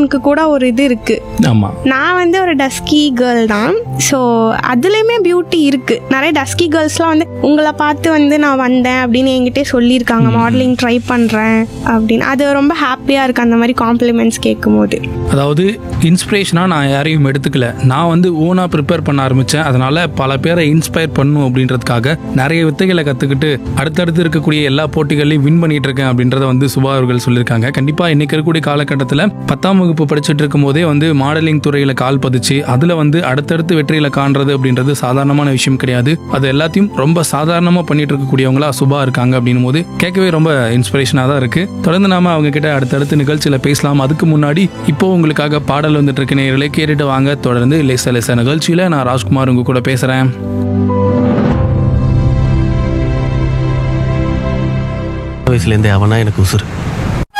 டோனுக்கு கூட ஒரு இது இருக்கு ஆமாம் நான் வந்து ஒரு டஸ்கி கேர்ள் தான் ஸோ அதுலேயுமே பியூட்டி இருக்கு நிறைய டஸ்கி கேர்ள்ஸ்லாம் வந்து உங்களை பார்த்து வந்து நான் வந்தேன் அப்படின்னு என்கிட்ட சொல்லியிருக்காங்க மாடலிங் ட்ரை பண்ணுறேன் அப்படின்னு அது ரொம்ப ஹாப்பியாக இருக்கு அந்த மாதிரி காம்ப்ளிமெண்ட்ஸ் கேட்கும்போது அதாவது இன்ஸ்பிரேஷனாக நான் யாரையும் எடுத்துக்கல நான் வந்து ஓனாக ப்ரிப்பேர் பண்ண ஆரம்பித்தேன் அதனால பல பேரை இன்ஸ்பயர் பண்ணும் அப்படின்றதுக்காக நிறைய வித்தைகளை கற்றுக்கிட்டு அடுத்தடுத்து இருக்கக்கூடிய எல்லா போட்டிகளையும் வின் பண்ணிட்டு இருக்கேன் அப்படின்றத வந்து சுபா அவர்கள் சொல்லியிருக்காங்க கண்டிப்பாக இன்னைக்கு இருக்கக்கூடிய காலகட்டத்தில் பத்தாம் வகுப்பு படிச்சுட்டு இருக்கும் போதே வந்து மாடலிங் துறையில் கால் பதிச்சு அதில் வந்து அடுத்தடுத்து வெற்றிகளை காண்றது அப்படின்றது சாதாரணமான விஷயம் கிடையாது அது எல்லாத்தையும் ரொம்ப சாதாரணமாக பண்ணிட்டு இருக்கக்கூடியவங்களா சுபா இருக்காங்க அப்படின்னும் போது கேட்கவே ரொம்ப இன்ஸ்பிரேஷனாக தான் இருக்கு தொடர்ந்து நாம அவங்க கிட்ட அடுத்தடுத்து நிகழ்ச்சியில பேசலாம் அதுக்கு முன்னாடி இப்போ உங்களுக்காக பாடல் வந்துட்டு இருக்கு நேயர்களே கேட்டுட்டு வாங்க தொடர்ந்து லேச லேச நிகழ்ச்சியில நான் ராஜ்குமார் உங்க கூட பேசுறேன் வயசுலேருந்தே அவனா எனக்கு உசுறு